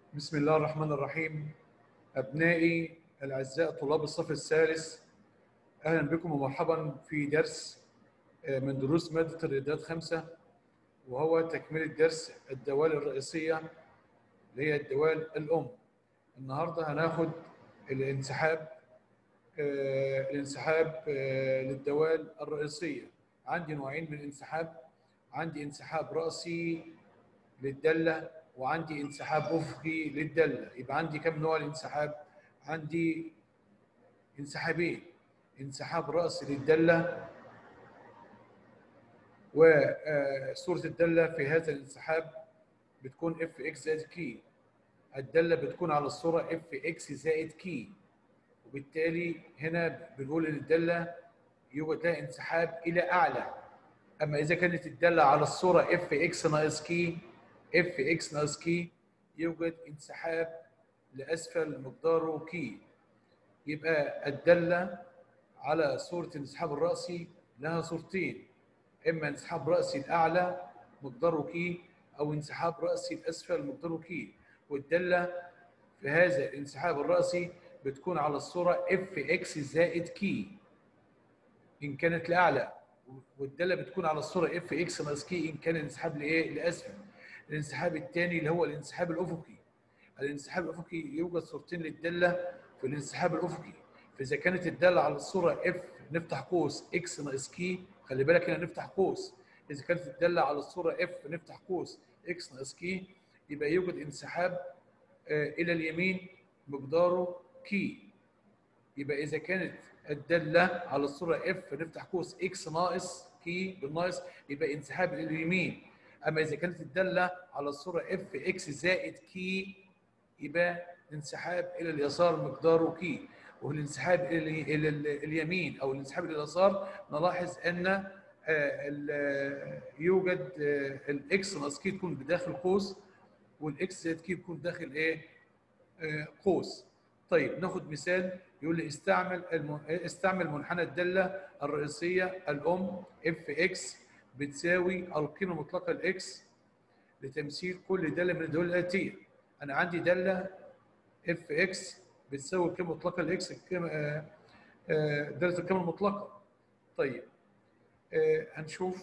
بسم الله الرحمن الرحيم أبنائي الأعزاء طلاب الصف الثالث أهلا بكم ومرحبا في درس من دروس مادة الرياضيات خمسة وهو تكملة درس الدوال الرئيسية اللي هي الدوال الأم النهاردة هناخد الانسحاب آه، الانسحاب آه، للدوال الرئيسية عندي نوعين من الانسحاب عندي انسحاب رأسي للدالة وعندي انسحاب افقي للداله يبقى عندي كم نوع الانسحاب عندي انسحابين انسحاب راسي للداله وصوره الداله في هذا الانسحاب بتكون اف اكس زائد كي الداله بتكون على الصوره اف اكس زائد كي وبالتالي هنا بنقول ان الداله يوجد لها انسحاب الى اعلى اما اذا كانت الداله على الصوره اف اكس ناقص كي اف اكس ناقص كي يوجد انسحاب لاسفل مقداره كي يبقى الداله على صوره الانسحاب الراسي لها صورتين اما انسحاب راسي الاعلى مقداره كي او انسحاب راسي الاسفل مقداره كي والداله في هذا الانسحاب الراسي بتكون على الصوره اف اكس زائد كي ان كانت لاعلى والداله بتكون على الصوره اف اكس ناقص كي ان كان الانسحاب لايه لاسفل الانسحاب الثاني اللي هو الانسحاب الافقي الانسحاب الافقي يوجد صورتين للداله في الانسحاب الافقي فاذا كانت الداله على الصوره اف نفتح قوس اكس ناقص كي خلي بالك هنا نفتح قوس اذا كانت الداله على الصوره اف نفتح قوس اكس ناقص كي يبقى يوجد انسحاب آه الى اليمين مقداره كي يبقى اذا كانت الداله على الصوره اف نفتح قوس اكس ناقص كي بالناقص يبقى انسحاب الى اليمين اما اذا كانت الداله على الصوره اف اكس زائد كي يبقى الانسحاب الى اليسار مقداره كي والانسحاب الى الى اليمين او الانسحاب الى اليسار نلاحظ ان يوجد الاكس ناقص كي تكون بداخل قوس والاكس زائد كي تكون داخل ايه قوس طيب ناخد مثال يقول لي استعمل الم... استعمل منحنى الداله الرئيسيه الام اف اكس بتساوي القيمه المطلقه الاكس لتمثيل كل داله من الدول الاتيه انا عندي داله اف اكس بتساوي القيمه المطلقه الاكس القيمه داله القيمه المطلقه طيب هنشوف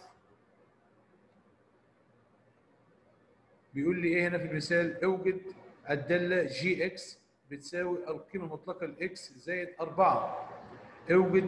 بيقول لي ايه هنا في المثال اوجد الداله جي اكس بتساوي القيمه المطلقه الاكس زائد 4 اوجد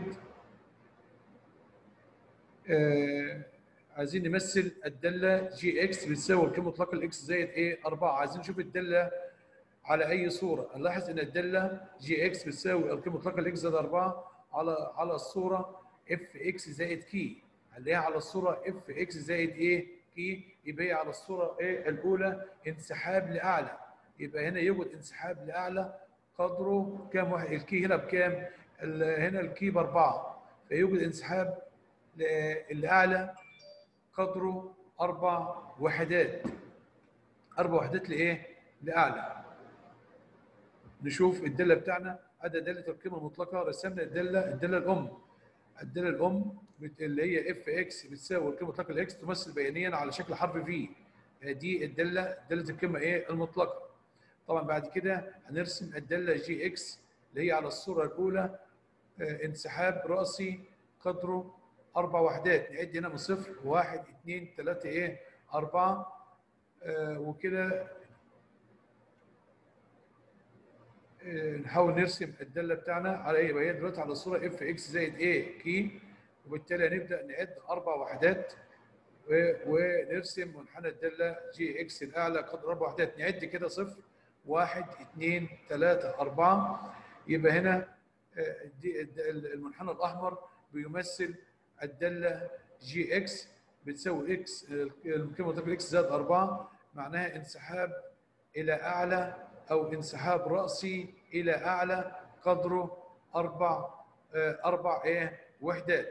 آه عايزين نمثل الداله جي اكس بتساوي القيمه المطلقه الاكس زائد ايه 4 عايزين نشوف الداله على اي صوره نلاحظ ان الداله جي اكس بتساوي القيمه المطلقه الاكس زائد 4 على على الصوره اف اكس زائد كي اللي هي على الصوره اف اكس زائد ايه كي يبقى هي على الصوره ايه الاولى انسحاب لاعلى يبقى هنا يوجد انسحاب لاعلى قدره كام واحد الكي هنا بكام هنا الكي باربعه فيوجد انسحاب لاعلى قدره اربع وحدات اربع وحدات لايه لاعلى نشوف الداله بتاعنا ادي داله القيمه المطلقه رسمنا الداله الداله الام الداله الام اللي هي اف اكس بتساوي القيمه المطلقه الاكس تمثل بيانيا على شكل حرف في دي الداله داله القيمه ايه المطلقه طبعا بعد كده هنرسم الداله جي اكس اللي هي على الصوره الاولى انسحاب راسي قدره اربع وحدات نعد هنا من صفر واحد اثنين ثلاثه ايه اربعه آه وكده آه نحاول نرسم الداله بتاعنا على ايه هي دلوقتي على الصوره اف اكس زائد ايه كي وبالتالي هنبدا نعد اربع وحدات ونرسم منحنى الداله جي اكس الاعلى قدر اربع وحدات نعد كده صفر واحد اثنين ثلاثه اربعه يبقى هنا آه دي المنحنى الاحمر بيمثل الداله جي اكس بتساوي اكس القيمه المطلقه اكس زائد 4 معناها انسحاب الى اعلى او انسحاب راسي الى اعلى قدره اربع اربع ايه وحدات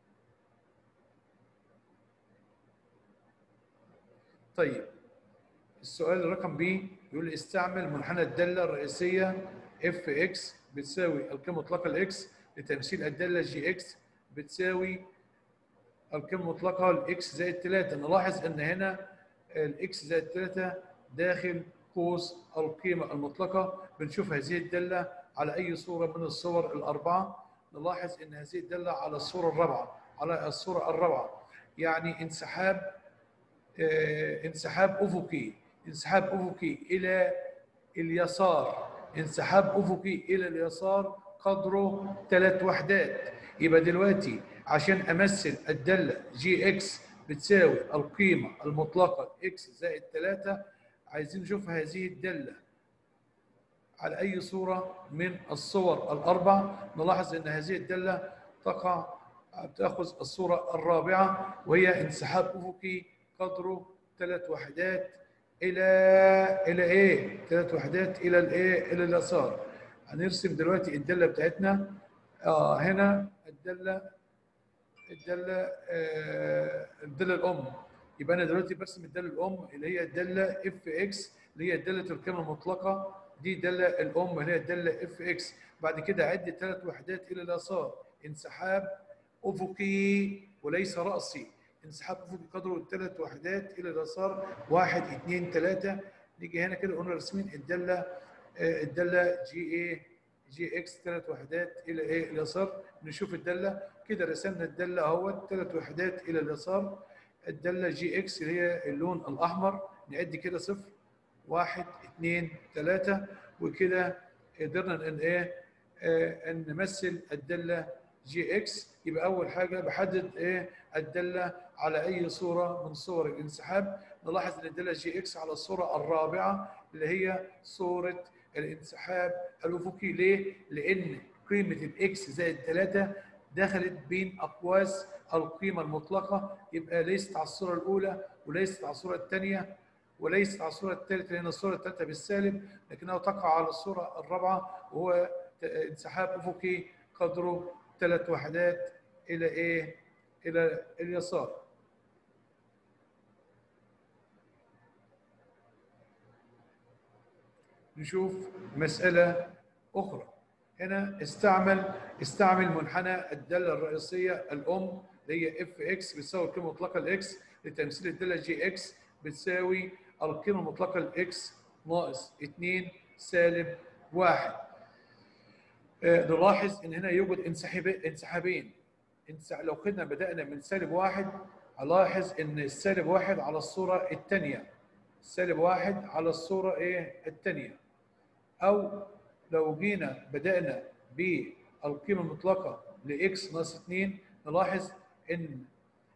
طيب السؤال رقم بي يقول لي استعمل منحنى الداله الرئيسيه اف اكس بتساوي القيمه المطلقه الاكس لتمثيل الداله جي اكس بتساوي القيمه المطلقه الاكس زائد 3 نلاحظ ان هنا الاكس زائد 3 داخل قوس القيمة المطلقة بنشوف هذه الدالة على أي صورة من الصور الأربعة نلاحظ أن هذه الدالة على الصورة الرابعة على الصورة الرابعة يعني انسحاب آه، انسحاب أفقي انسحاب أفقي إلى اليسار انسحاب أفقي إلى اليسار قدره ثلاث وحدات يبقى دلوقتي عشان أمثل الدالة جي إكس بتساوي القيمة المطلقة إكس زائد 3 عايزين نشوف هذه الدالة على أي صورة من الصور الأربع نلاحظ أن هذه الدالة تقع بتأخذ الصورة الرابعة وهي انسحاب أفقي قدره ثلاث وحدات إلى إلى إيه؟ ثلاث وحدات إلى الإيه؟ إلى اليسار هنرسم دلوقتي الدالة بتاعتنا آه هنا الدالة الدالة آه الدالة الأم يبقى أنا دلوقتي برسم الدالة الأم اللي هي الدالة اف اكس اللي هي دالة القيمة المطلقة دي دالة الأم اللي هي الدالة اف اكس بعد كده عد ثلاث وحدات إلى اليسار انسحاب أفقي وليس رأسي انسحاب أفقي قدره ثلاث وحدات إلى اليسار واحد اثنين ثلاثة نيجي هنا كده قلنا راسمين الدالة آه، الدالة جي ايه جي اكس ثلاث وحدات الى ايه اليسار نشوف الداله كده رسمنا الداله اهوت ثلاث وحدات الى اليسار الداله جي اكس اللي هي اللون الاحمر نعد كده صفر واحد اثنين ثلاثه وكده قدرنا ان ايه آه ان نمثل الداله جي اكس يبقى اول حاجه بحدد ايه الداله على اي صوره من صور الانسحاب نلاحظ ان الداله جي اكس على الصوره الرابعه اللي هي صوره الانسحاب الافقي ليه؟ لان قيمه الاكس زائد 3 دخلت بين اقواس القيمه المطلقه يبقى ليست على الصوره الاولى وليست على الصوره الثانيه وليست على الصوره الثالثه لان الصوره الثالثه بالسالب لكنها تقع على الصوره الرابعه وهو انسحاب افقي قدره ثلاث وحدات الى ايه؟ الى اليسار. نشوف مسألة أخرى هنا استعمل استعمل منحنى الدالة الرئيسية الأم اللي هي اف اكس بتساوي القيمة المطلقة الاكس لتمثيل الدالة جي اكس بتساوي القيمة المطلقة الاكس ناقص 2 سالب 1 آه، نلاحظ ان هنا يوجد انسحاب انسحابين انسح... لو كنا بدأنا من سالب واحد هلاحظ ان السالب واحد على الصورة الثانية سالب واحد على الصورة ايه الثانية أو لو جينا بدأنا بالقيمة المطلقة لإكس ناقص 2 نلاحظ إن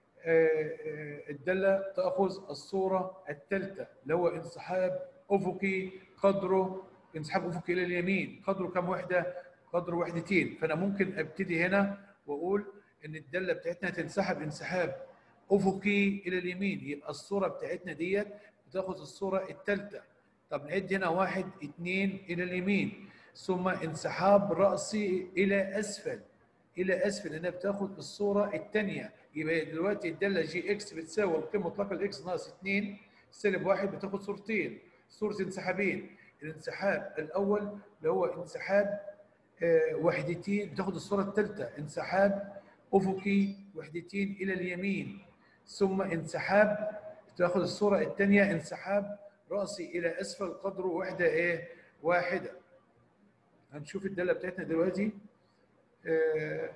الدالة تأخذ الصورة الثالثة اللي هو انسحاب أفقي قدره انسحاب أفقي إلى اليمين قدره كم وحدة؟ قدره وحدتين فأنا ممكن أبتدي هنا وأقول إن الدالة بتاعتنا تنسحب انسحاب أفقي إلى اليمين يبقى الصورة بتاعتنا ديت بتاخذ الصورة الثالثة طب نعد هنا واحد اثنين إلى اليمين ثم انسحاب رأسي إلى أسفل إلى أسفل لأنها بتاخذ الصورة الثانية يبقى دلوقتي الدالة جي إكس بتساوي القيمة المطلقة الإكس ناقص 2 سالب واحد بتاخذ صورتين صورة انسحابين الانسحاب الأول اللي هو انسحاب آه وحدتين بتاخذ الصورة الثالثة انسحاب أفقي وحدتين إلى اليمين ثم انسحاب تاخذ الصورة الثانية انسحاب رأسي إلى أسفل قدره وحدة إيه؟ واحدة. هنشوف الدالة بتاعتنا دلوقتي. آه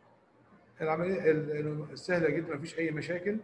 العملية سهلة جدا ما فيش أي مشاكل.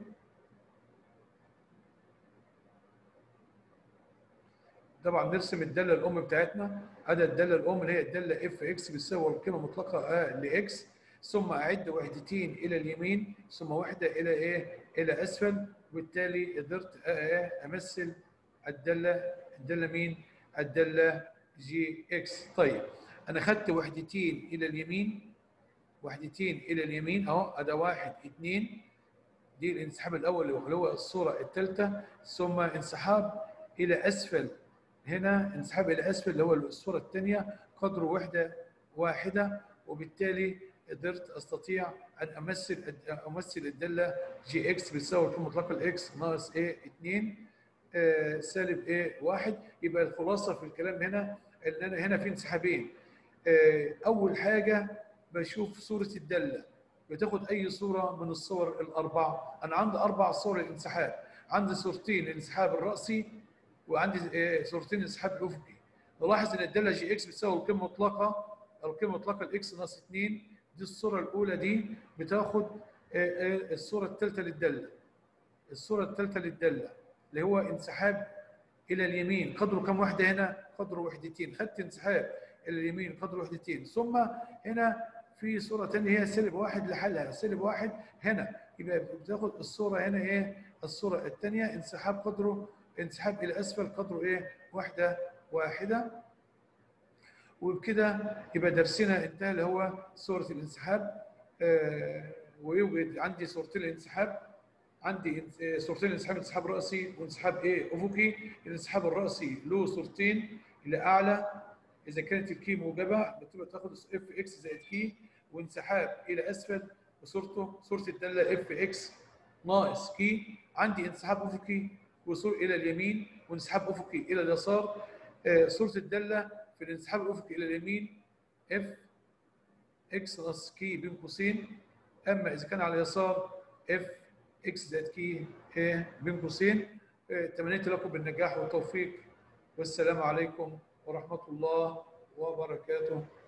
طبعا نرسم الدالة الأم بتاعتنا، أدا الدالة الأم اللي هي الدالة اف اكس بتساوي القيمة المطلقة آه لإكس ثم أعد وحدتين إلى اليمين ثم واحدة إلى إيه؟ إلى أسفل وبالتالي قدرت امثل الداله الداله مين؟ الداله جي اكس طيب انا خدت وحدتين الى اليمين وحدتين الى اليمين اهو ادي واحد اثنين دي الانسحاب الاول اللي هو الصوره الثالثه ثم انسحاب الى اسفل هنا انسحاب الى اسفل اللي هو الصوره الثانيه قدره وحده واحده وبالتالي قدرت استطيع ان امثل امثل الداله جي اكس بتساوي القيمه المطلقه الاكس ناقص ايه 2 آه سالب ايه 1 يبقى الخلاصه في الكلام هنا ان انا هنا في انسحابين آه اول حاجه بشوف صوره الداله بتاخد اي صوره من الصور الاربعه انا عندي اربع صور للانسحاب عندي صورتين للانسحاب الراسي وعندي إيه صورتين الانسحاب الافقي نلاحظ ان الداله جي اكس بتساوي القيمه المطلقه القيمه المطلقه الاكس ناقص 2 دي الصوره الاولى دي بتاخد الصوره الثالثه للداله الصوره الثالثه للداله اللي هو انسحاب الى اليمين قدره كم وحده هنا قدره وحدتين خدت انسحاب الى اليمين قدره وحدتين ثم هنا في صوره ثانيه هي سالب واحد لحالها سالب واحد هنا يبقى بتاخد الصوره هنا ايه الصوره الثانيه انسحاب قدره انسحاب الى اسفل قدره ايه وحده واحده وبكده يبقى درسنا انتهى اللي هو صوره الانسحاب آه ويوجد عندي صورتين الانسحاب عندي صورتين الانسحاب انسحاب راسي وانسحاب ايه افقي الانسحاب الراسي له صورتين اللي اعلى اذا كانت الكي موجبه بتبقى تاخد اف اكس زائد كي وانسحاب الى اسفل وصورته صوره الداله اف اكس ناقص كي عندي انسحاب افقي وصول الى اليمين وانسحاب افقي الى اليسار آه صوره الداله في الانسحاب الافقي الى اليمين اف اكس ناقص كي بين قوسين اما اذا كان على اليسار اف اكس زائد كي ايه بين قوسين تمنيت لكم بالنجاح والتوفيق والسلام عليكم ورحمه الله وبركاته